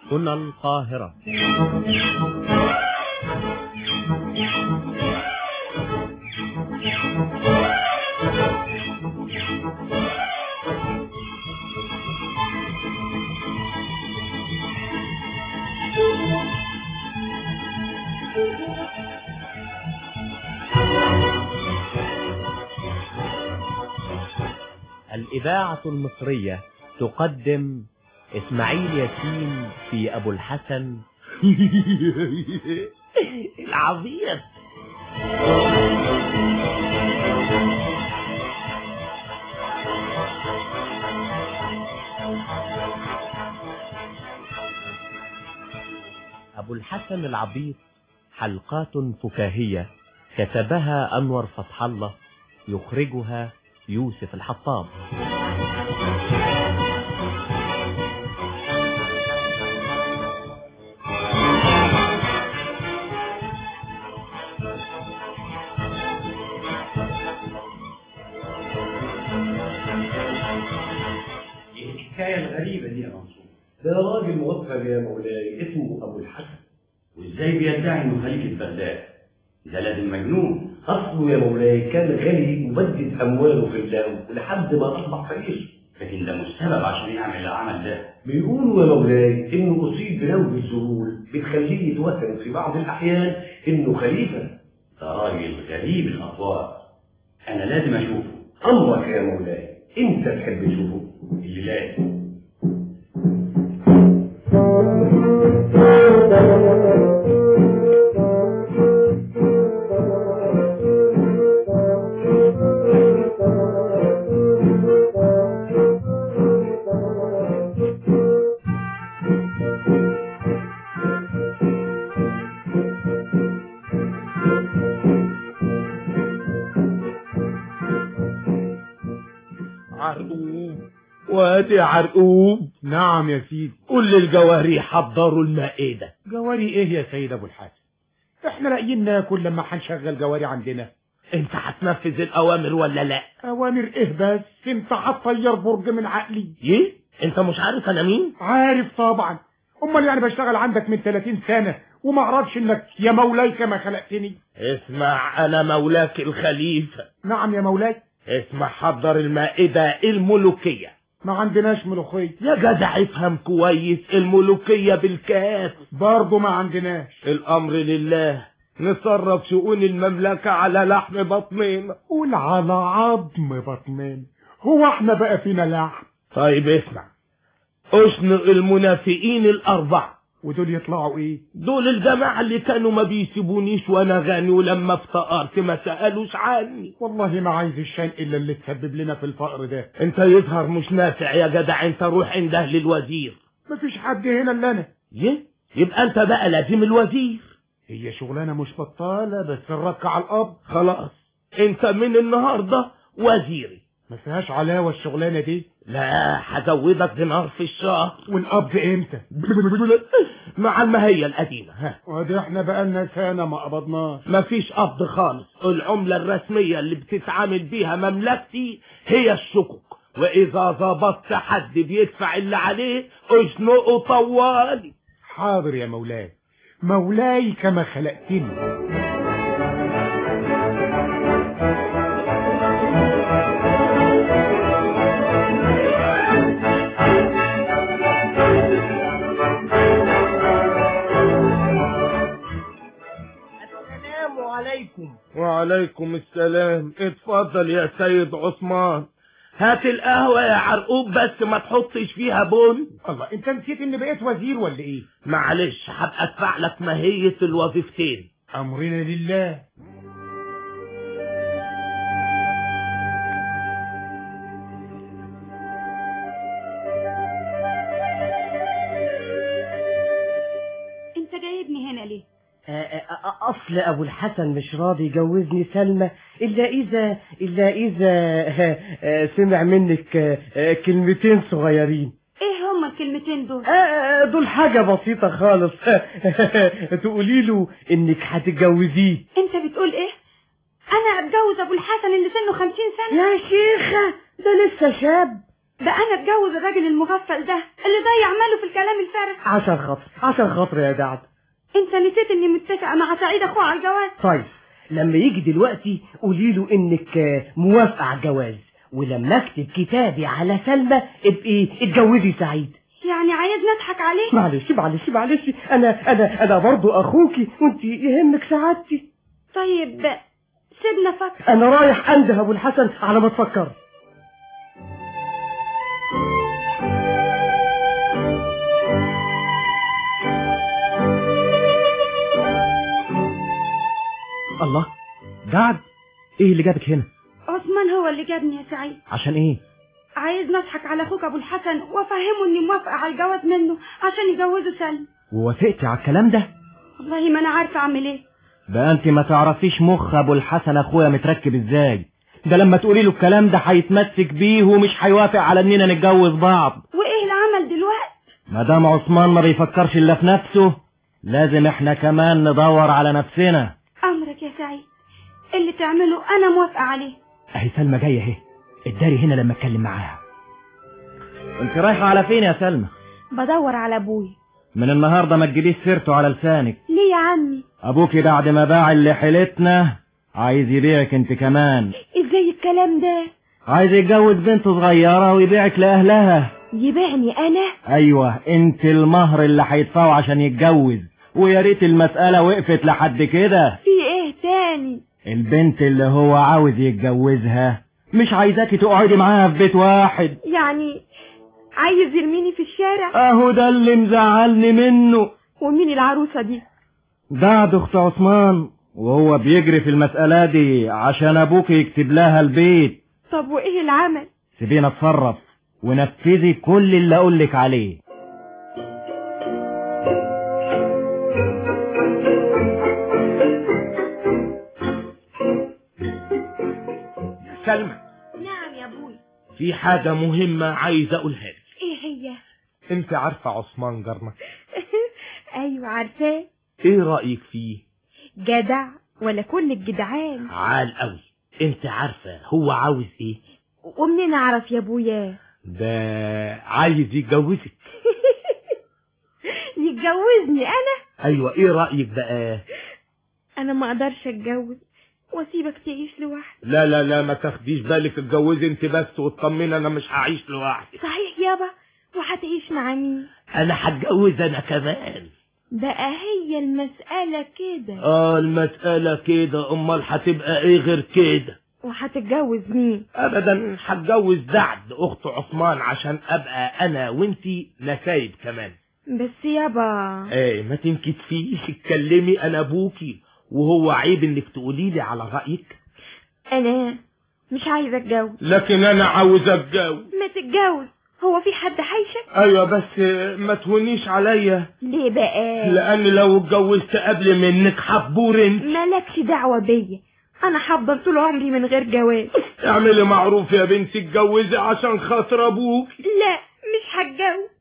هنا القاهرة الإذاعة المصرية تقدم إسماعيل ياسين في أبو الحسن العظيم أبو الحسن العبيط حلقات فكاهية كتبها أنور فتح الله يخرجها يوسف الحطاب ايه الحكايه الغريبه دي يا منصور ده راجل موفر يا مولاي اسمه ابو الحسن وازاي بيدعي انه خليفه بغداد ده لازم مجنون اصله يا مولاي كان غني ومجد امواله في الله لحد ما اصبح فقير لكن ده مش سبب عشان يعمل العمل ده بيقولوا يا مولاي انه اصيب بنوبه الذهول بتخليه يتوهم في بعض الاحيان انه خليفه ده راجل غريب الاطوار انا لازم اشوفه امرك يا مولاي انت تحب تشوفه اللي لازم عرقوب وادي عرقوب نعم يا سيدي قول للجواري حضروا المائدة جواري ايه يا سيد ابو الحسن احنا لاقيين ناكل لما هنشغل جواري عندنا انت هتنفذ الاوامر ولا لا اوامر ايه بس انت هتطير برج من عقلي ايه انت مش عارف انا مين عارف طبعا امال يعني بشتغل عندك من 30 سنة وما اعرفش انك يا مولاي كما خلقتني اسمع انا مولاك الخليفة نعم يا مولاي اسمع حضر المائدة الملوكية ما عندناش ملوخية يا جدع افهم كويس الملوكية بالكاف برضه ما عندناش الامر لله نصرف شؤون المملكة على لحم بطننا قول على عظم بطنين هو احنا بقى فينا لحم طيب اسمع اشنق المنافقين الاربعة ودول يطلعوا ايه دول الجماعة اللي كانوا ما بيسيبونيش وانا غني ولما افتقرت ما سألوش عني والله ما عايز الشان الا اللي تسبب لنا في الفقر ده انت يظهر مش نافع يا جدع انت روح عند اهل الوزير مفيش حد هنا الا انا يه يبقى انت بقى لازم الوزير هي شغلانه مش بطاله بس الرك على الاب خلاص انت من النهاردة وزيري ما فيهاش علاوه الشغلانه دي لا هزودك دينار في الشهر والقبض امتى مع المهية القديمة ها وادي احنا بقالنا سنه ما قبضناش مفيش قبض خالص العملة الرسمية اللي بتتعامل بيها مملكتي هي الشكك واذا ظبطت حد بيدفع اللي عليه اشنقه طوالي حاضر يا مولاي مولاي كما خلقتني السلام عليكم وعليكم السلام اتفضل يا سيد عثمان هات القهوة يا عرقوب بس ما تحطش فيها بن الله انت نسيت اني بقيت وزير ولا ايه معلش هبقى ادفع لك ماهية الوظيفتين امرنا لله انت جايبني هنا ليه أصل أبو الحسن مش راضي يجوزني سلمى إلا إذا إلا إذا سمع منك كلمتين صغيرين ايه هما الكلمتين دول آه، دول حاجة بسيطة خالص تقولي له إنك هتتجوزيه انت بتقول ايه انا اتجوز ابو الحسن اللي سنه خمسين سنة يا شيخة ده لسه شاب ده انا اتجوز الراجل المغفل ده اللي ضيع ماله في الكلام الفارغ عشان خاطر عشان خاطر يا دعد انت نسيت اني متفقه مع سعيد اخوه على الجواز طيب لما يجي دلوقتي قولي له انك آه، موافقه على الجواز ولما اكتب كتابي على سلمى ابقي اتجوزي سعيد يعني عايزني اضحك عليه معلش معلش معلش انا انا انا برضو اخوكي وانت يهمك سعادتي طيب سيبنا فكر انا رايح انده ابو الحسن على ما تفكر الله جعد ايه اللي جابك هنا عثمان هو اللي جابني يا سعيد عشان ايه عايزني اضحك على اخوك ابو الحسن وافهمه اني موافقه على الجواز منه عشان يجوزه سلمى ووافقتي على الكلام ده والله ما انا عارفه اعمل ايه ده انت ما تعرفيش مخ ابو الحسن اخويا متركب ازاي ده لما تقولي له الكلام ده هيتمسك بيه ومش هيوافق على اننا نتجوز بعض وايه العمل دلوقتي ما دام عثمان ما بيفكرش الا في نفسه لازم احنا كمان ندور على نفسنا امرك يا سعيد اللي تعمله انا موافقه عليه اهي سلمى جايه اهي اداري هنا لما اتكلم معاها انت رايحه على فين يا سلمى بدور على ابوي من النهارده ما تجيبيش سيرته على لسانك ليه يا عمي ابوكي بعد ما باع اللي حيلتنا عايز يبيعك انت كمان ازاي الكلام ده عايز يتجوز بنت صغيرة ويبيعك لأهلها يبيعني انا أيوة انت المهر اللي هيدفعه عشان يتجوز ويا ريت المسألة وقفت لحد كده في ايه تاني البنت اللي هو عاوز يتجوزها مش عايزاكي تقعدي معاها في بيت واحد يعني عايز يرميني في الشارع اهو ده اللي مزعلني منه ومين العروسه دي بعد اخت عثمان وهو بيجري في المسألة دي عشان ابوك يكتب لها البيت طب وايه العمل سيبينا اتصرف ونفذي كل اللي اقولك عليه يا سلمى نعم يا ابوي في حاجة مهمة عايز اقولها لك ايه هي انت عارفه عثمان جارنا ايوه عارفاه ايه رأيك فيه جدع ولا كل الجدعان عال قوي انت عارفة هو عاوز ايه ومنين اعرف يا ابويا ده عايز يتجوزك يتجوزني انا ايوه ايه رأيك بقى انا ما اقدرش اتجوز واسيبك تعيش لوحدك لا لا لا ما تاخديش بالك اتجوزي انت بس واطمني انا مش هعيش لوحدي صحيح يابا وهتعيش مع مين انا هتجوز انا كمان بقى هي المسألة كده اه المسألة كده امال هتبقى ايه غير كده وهتتجوز مين ابدا هتجوز دعد اخت عثمان عشان ابقى انا وانتي نسايب كمان بس يابا ايه ما تنكتفيش اتكلمي انا ابوكي وهو عيب انك تقولي لي على رأيك انا مش عايزة اتجوز لكن انا عاوز اتجوز ما تتجوز هو في حد حيشك ايوه بس ما تهونيش عليا ليه بقى لان لو اتجوزت قبل منك حبور انت مالكش دعوة بيا انا هفضل طول عمري من غير جواز اعملي معروف يا بنتي اتجوزي عشان خاطر ابوك لا مش هتجوز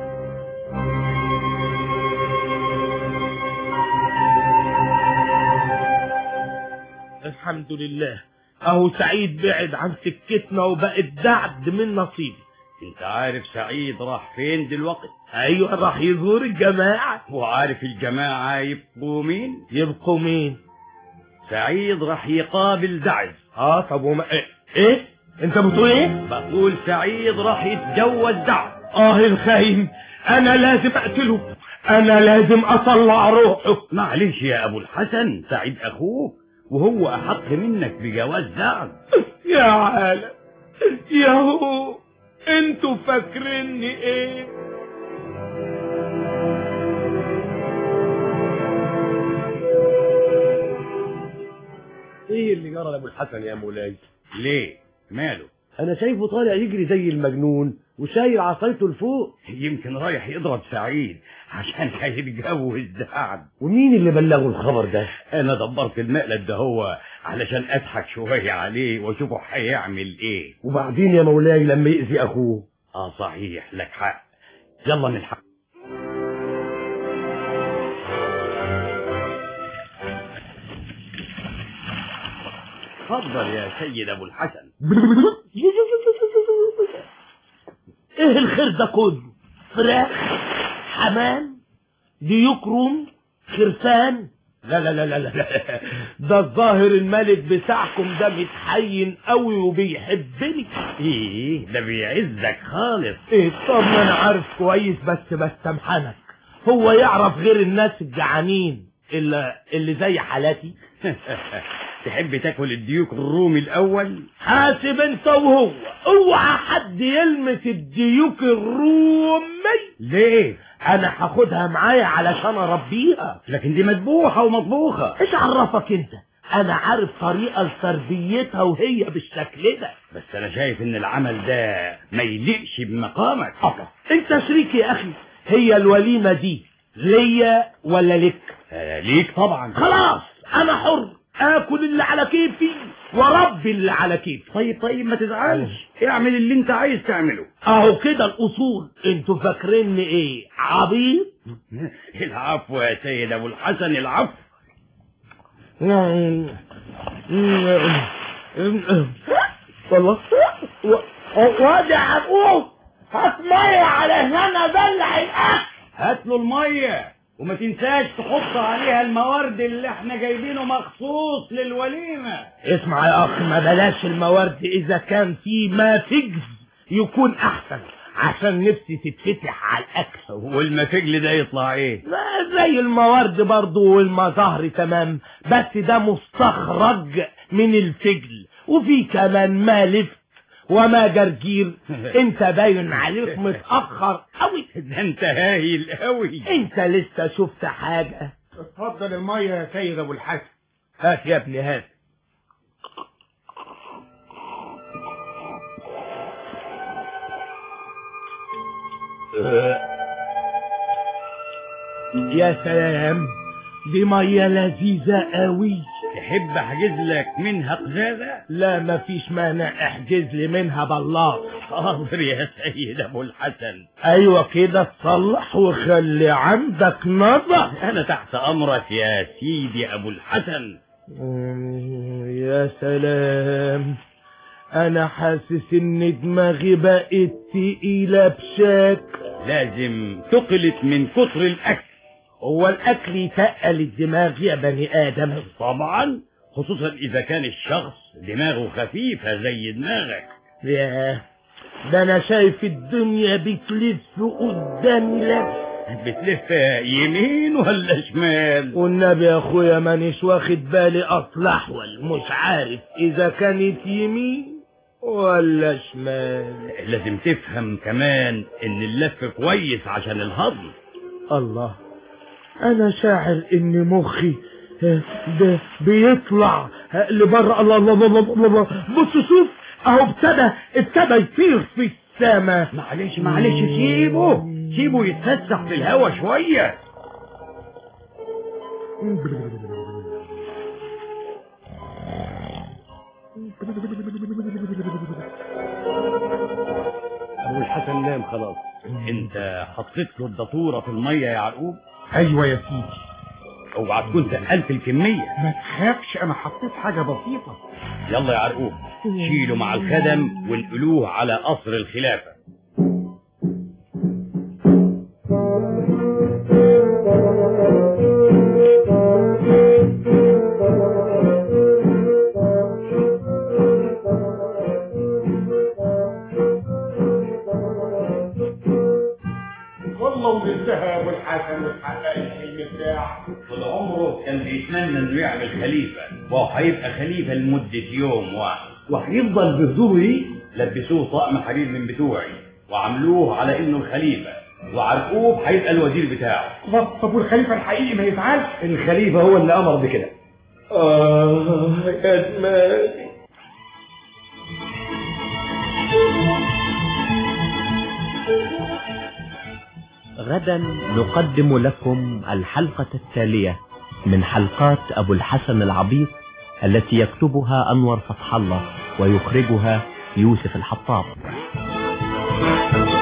الحمد لله اهو سعيد بعد عن سكتنا وبقت دعد من نصيبي انت عارف سعيد راح فين دلوقتي ايوه راح يزور الجماعة وعارف الجماعة يبقوا مين يبقوا مين سعيد راح يقابل دعز اه طب وما ايه, إيه؟ انت بتقول ايه بقول سعيد راح يتجوز دعز اه الخاين انا لازم اقتله انا لازم اطلع روحه معلش يا ابو الحسن سعيد اخوك وهو احق منك بجواز دعز يا عالم يا هو انتوا فاكريني ايه ايه اللي جرى لابو الحسن يا مولاي ليه ماله انا شايفه طالع يجري زي المجنون وشايل عصايته لفوق يمكن رايح يضرب سعيد عشان هيتجوز دعز ومين اللي بلغه الخبر ده انا دبرت المقلب ده هو علشان اضحك شوية عليه واشوفه هيعمل ايه وبعدين يا مولاي لما يأذي اخوه اه صحيح لك حق يلا نلحق اتفضل يا سيد ابو الحسن ايه الخير ده كله فراخ حمام ديوك روم خرفان لا لا لا لا لا ده الظاهر الملك بتاعكم ده متحين قوي وبيحبني ايه ده بيعزك خالص ايه طب ما انا عارف كويس بس بستمحنك هو يعرف غير الناس الجعانين اللي, اللي زي حالاتي تحب تاكل الديوك الرومي الاول حاسب انت وهو اوعى حد يلمس الديوك الرومي ليه انا هاخدها معايا علشان اربيها لكن دي مذبوحه ومطبوخه ايش عرفك انت انا عارف طريقة لتربيتها وهي بالشكل ده بس انا شايف ان العمل ده ما يليقش بمقامك الله انت شريك يا اخي هي الوليمة دي ليا ولا لك آه ليك طبعا خلاص انا حر اكل اللي على كيفي وربي اللي على كيفي طيب طيب ما تزعلش اعمل اللي انت عايز تعمله اهو كده الاصول انتوا فاكريني ايه عبيط العفو يا سيد ابو الحسن العفو والله وادي عبود هات ميه علشان ابلع الاكل هات له الميه وما تنساش تحط عليها الموارد اللي احنا جايبينه مخصوص للوليمه اسمع يا اخ ما بلاش الموارد اذا كان في ما تجز يكون احسن عشان نفسي تتفتح على الاكل والمفجل ده يطلع ايه ما زي الموارد برضو والمظاهر تمام بس ده مستخرج من الفجل وفي كمان ما لفت وما جرجير انت باين عليك متأخر قوي ده انت هايل قوي انت لسه شفت حاجة اتفضل المية يا سيد ابو الحسن هات يا ابني هات يا سلام دي مية لذيذة قوي تحب احجز لك منها قزازه لا مفيش مانع احجز لي منها بلاط حاضر يا سيد ابو الحسن ايوه كده تصلح وخلي عندك نظر انا تحت امرك يا سيدي ابو الحسن مم، يا سلام انا حاسس ان دماغي بقت تقيلة بشكل لازم تقلت من كتر الاكل هو الاكل يتقل الدماغ يا بني ادم طبعا خصوصا اذا كان الشخص دماغه خفيفه زي دماغك ياه ده انا شايف الدنيا بتلف قدامي لف بتلف يمين ولا شمال والنبي يا اخويا مانيش واخد بالي اصل احول مش عارف اذا كانت يمين ولا شمال لازم تفهم كمان ان اللف كويس عشان الهضم الله انا شاعر ان مخي آه، ده بيطلع آه، لبره الله الله الله الله الله بص شوف اهو ابتدى ابتدى يطير في السماء معلش معلش سيبه سيبه يتفسح في الهوا شويه ابو الحسن نام خلاص انت حطيت له الدطوره في الميه يا يعقوب ايوه يا سيدي اوعى تكون تقلت الكميه ما تخافش انا حطيت حاجة بسيطة يلا يا يعقوب شيله مع الخدم وانقلوه على قصر الخلافه والله ولدتها يا ابو الحسن وتحقق الحلم بتاعك طول عمره كان بيتمنى انه يعمل خليفه وهو هيبقى خليفه لمده يوم واحد وهيفضل بهدوره ايه لبسوه طقم حرير من بتوعي وعملوه على انه الخليفه وعرقوب هيبقى الوزير بتاعه طب طب والخليفة الحقيقي ما يزعلش الخليفة هو اللي امر بكده اه يا دماغي غدا نقدم لكم الحلقة التالية من حلقات أبو الحسن العبيط التي يكتبها أنور فتح الله ويخرجها يوسف الحطاب